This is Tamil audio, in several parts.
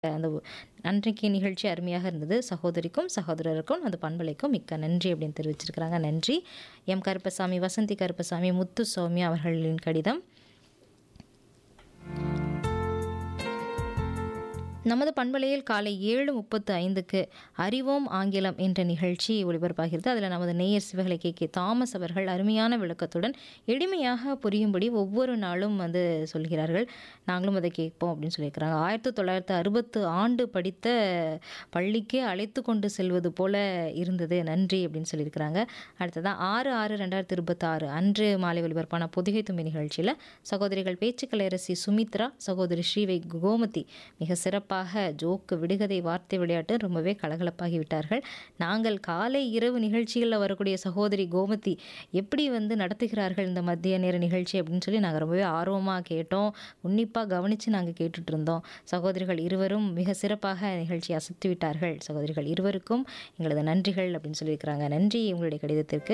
அந்த அன்றைக்கு நிகழ்ச்சி அருமையாக இருந்தது சகோதரிக்கும் சகோதரருக்கும் அந்த பண்பலைக்கும் மிக்க நன்றி அப்படின்னு தெரிவிச்சிருக்கிறாங்க நன்றி எம் கருப்பசாமி வசந்தி கருப்பசாமி முத்து சௌமியா அவர்களின் கடிதம் நமது பண்பலையில் காலை ஏழு முப்பத்து ஐந்துக்கு அறிவோம் ஆங்கிலம் என்ற நிகழ்ச்சி ஒளிபரப்பாகிறது அதில் நமது நேயர் சிவகலை கே கே தாமஸ் அவர்கள் அருமையான விளக்கத்துடன் எளிமையாக புரியும்படி ஒவ்வொரு நாளும் வந்து சொல்கிறார்கள் நாங்களும் அதை கேட்போம் அப்படின்னு சொல்லியிருக்கிறாங்க ஆயிரத்தி தொள்ளாயிரத்து அறுபத்து ஆண்டு படித்த பள்ளிக்கே அழைத்து கொண்டு செல்வது போல இருந்தது நன்றி அப்படின்னு சொல்லியிருக்கிறாங்க அடுத்ததான் ஆறு ஆறு ரெண்டாயிரத்தி இருபத்தாறு அன்று மாலை ஒளிபரப்பான பொதிகை தும்பி நிகழ்ச்சியில் சகோதரிகள் பேச்சுக்கலையரசி சுமித்ரா சகோதரி ஸ்ரீவை கோமதி மிக சிறப்பாக ஜோக்கு விடுகதை வார்த்தை விளையாட்டு ரொம்பவே கலகலப்பாகி விட்டார்கள் நாங்கள் காலை இரவு நிகழ்ச்சிகளில் வரக்கூடிய சகோதரி கோமதி எப்படி வந்து நடத்துகிறார்கள் இந்த மத்திய நேர நிகழ்ச்சி அப்படின்னு சொல்லி நாங்கள் ரொம்பவே ஆர்வமாக கேட்டோம் உன்னிப்பாக கவனித்து நாங்கள் கேட்டுட்டு இருந்தோம் சகோதரிகள் இருவரும் மிக சிறப்பாக நிகழ்ச்சி அசத்தி விட்டார்கள் சகோதரிகள் இருவருக்கும் எங்களது நன்றிகள் அப்படின்னு சொல்லியிருக்கிறாங்க நன்றி உங்களுடைய கடிதத்திற்கு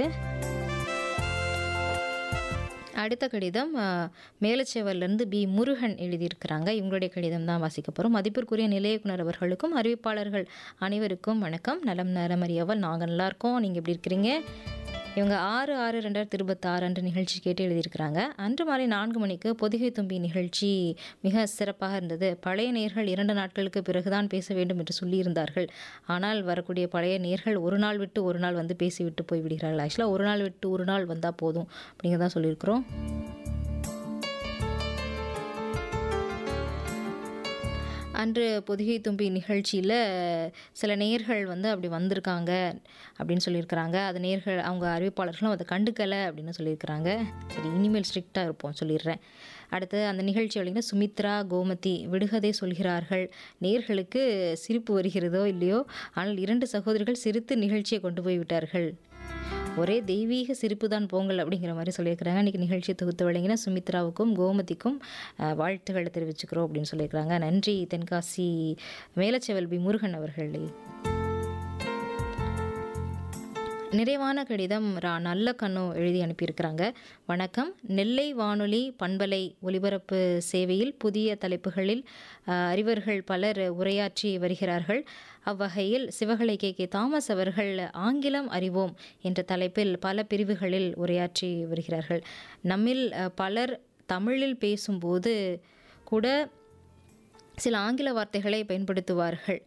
அடுத்த கடிதம் மேலச்சேவர்லேருந்து பி முருகன் எழுதியிருக்கிறாங்க இவங்களுடைய கடிதம் தான் வாசிக்க போகிறோம் மதிப்பிற்குரிய நிலைய இயக்குனர் அவர்களுக்கும் அறிவிப்பாளர்கள் அனைவருக்கும் வணக்கம் நலம் நலமறியவல் நாங்கள் நல்லா இருக்கோம் நீங்கள் எப்படி இருக்கிறீங்க இவங்க ஆறு ஆறு ரெண்டாயிரத்தி இருபத்தாறு அன்று நிகழ்ச்சி கேட்டு எழுதியிருக்கிறாங்க அன்று மாலை நான்கு மணிக்கு பொதிகை தும்பி நிகழ்ச்சி மிக சிறப்பாக இருந்தது பழைய நேர்கள் இரண்டு நாட்களுக்கு பிறகுதான் பேச வேண்டும் என்று சொல்லியிருந்தார்கள் ஆனால் வரக்கூடிய பழைய நேர்கள் ஒரு நாள் விட்டு ஒரு நாள் வந்து பேசிவிட்டு போய் விடுகிறார்கள் ஆக்சுவலாக ஒரு நாள் விட்டு ஒரு நாள் வந்தால் போதும் அப்படிங்கிறதான் சொல்லியிருக்கிறோம் அன்று பொதிகை தும்பி நிகழ்ச்சியில் சில நேர்கள் வந்து அப்படி வந்திருக்காங்க அப்படின்னு சொல்லியிருக்கிறாங்க அது நேர்கள் அவங்க அறிவிப்பாளர்களும் அதை கண்டுக்கலை அப்படின்னு சொல்லியிருக்கிறாங்க சரி இனிமேல் ஸ்ட்ரிக்டாக இருப்போம் சொல்லிடுறேன் அடுத்து அந்த நிகழ்ச்சி வழிங்க சுமித்ரா கோமதி விடுகதை சொல்கிறார்கள் நேர்களுக்கு சிரிப்பு வருகிறதோ இல்லையோ ஆனால் இரண்டு சகோதரிகள் சிரித்து நிகழ்ச்சியை கொண்டு போய் விட்டார்கள் ஒரே தெய்வீக சிரிப்பு தான் போங்கல் அப்படிங்கிற மாதிரி சொல்லியிருக்கிறாங்க இன்றைக்கி நிகழ்ச்சி தொகுத்து வழங்கின சுமித்ராவுக்கும் கோமதிக்கும் வாழ்த்துக்களை தெரிவிச்சுக்கிறோம் அப்படின்னு சொல்லியிருக்கிறாங்க நன்றி தென்காசி மேலச்செவல் பி முருகன் அவர்களே நிறைவான கடிதம் ரா நல்ல கண்ணு எழுதி அனுப்பியிருக்கிறாங்க வணக்கம் நெல்லை வானொலி பண்பலை ஒலிபரப்பு சேவையில் புதிய தலைப்புகளில் அறிவர்கள் பலர் உரையாற்றி வருகிறார்கள் அவ்வகையில் சிவகலை கே கே தாமஸ் அவர்கள் ஆங்கிலம் அறிவோம் என்ற தலைப்பில் பல பிரிவுகளில் உரையாற்றி வருகிறார்கள் நம்மில் பலர் தமிழில் பேசும்போது கூட சில ஆங்கில வார்த்தைகளை பயன்படுத்துவார்கள்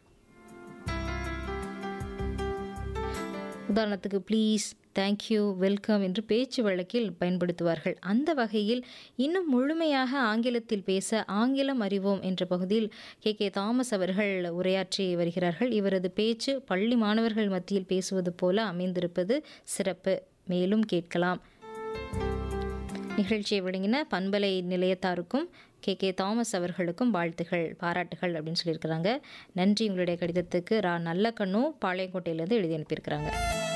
உதாரணத்துக்கு ப்ளீஸ் தேங்க்யூ வெல்கம் என்று பேச்சு வழக்கில் பயன்படுத்துவார்கள் அந்த வகையில் இன்னும் முழுமையாக ஆங்கிலத்தில் பேச ஆங்கிலம் அறிவோம் என்ற பகுதியில் கே கே தாமஸ் அவர்கள் உரையாற்றி வருகிறார்கள் இவரது பேச்சு பள்ளி மாணவர்கள் மத்தியில் பேசுவது போல அமைந்திருப்பது சிறப்பு மேலும் கேட்கலாம் நிகழ்ச்சியை வழங்கின பண்பலை நிலையத்தாருக்கும் கே கே தாமஸ் அவர்களுக்கும் வாழ்த்துகள் பாராட்டுகள் அப்படின்னு சொல்லியிருக்கிறாங்க நன்றி உங்களுடைய கடிதத்துக்கு ரா நல்ல கண்ணும் பாளையங்கோட்டையிலேருந்து எழுதி அனுப்பியிருக்கிறாங்க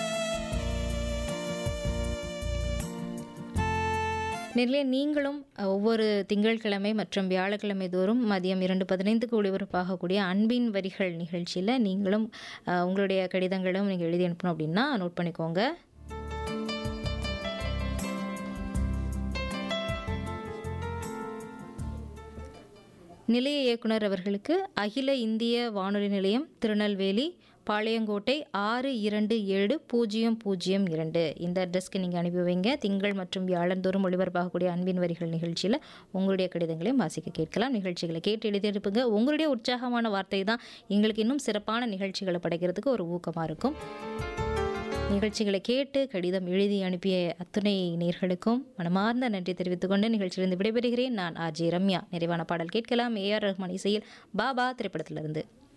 நெல்லைய நீங்களும் ஒவ்வொரு திங்கட்கிழமை மற்றும் வியாழக்கிழமை தோறும் மதியம் இரண்டு பதினைந்துக்கு ஒளிபரப்பாகக்கூடிய அன்பின் வரிகள் நிகழ்ச்சியில் நீங்களும் உங்களுடைய கடிதங்களும் நீங்கள் எழுதி அனுப்பணும் அப்படின்னா நோட் பண்ணிக்கோங்க நிலைய இயக்குனர் அவர்களுக்கு அகில இந்திய வானொலி நிலையம் திருநெல்வேலி பாளையங்கோட்டை ஆறு இரண்டு ஏழு பூஜ்ஜியம் பூஜ்ஜியம் இரண்டு இந்த அட்ரஸ்க்கு நீங்கள் அனுப்பி வைங்க திங்கள் மற்றும் வியாழந்தோறும் ஒளிபரப்பாகக்கூடிய அன்பின் வரிகள் நிகழ்ச்சியில் உங்களுடைய கடிதங்களையும் வாசிக்க கேட்கலாம் நிகழ்ச்சிகளை கேட்டு எழுதி அனுப்புங்க உங்களுடைய உற்சாகமான வார்த்தை தான் எங்களுக்கு இன்னும் சிறப்பான நிகழ்ச்சிகளை படைக்கிறதுக்கு ஒரு ஊக்கமாக இருக்கும் நிகழ்ச்சிகளை கேட்டு கடிதம் எழுதி அனுப்பிய அத்துணை நேர்களுக்கும் மனமார்ந்த நன்றி தெரிவித்துக் கொண்டு நிகழ்ச்சியிலிருந்து விடைபெறுகிறேன் நான் ஆர்ஜி ரம்யா நிறைவான பாடல் கேட்கலாம் ஏ ஆர் ரஹ்மான் இசையில் பாபா திரைப்படத்திலிருந்து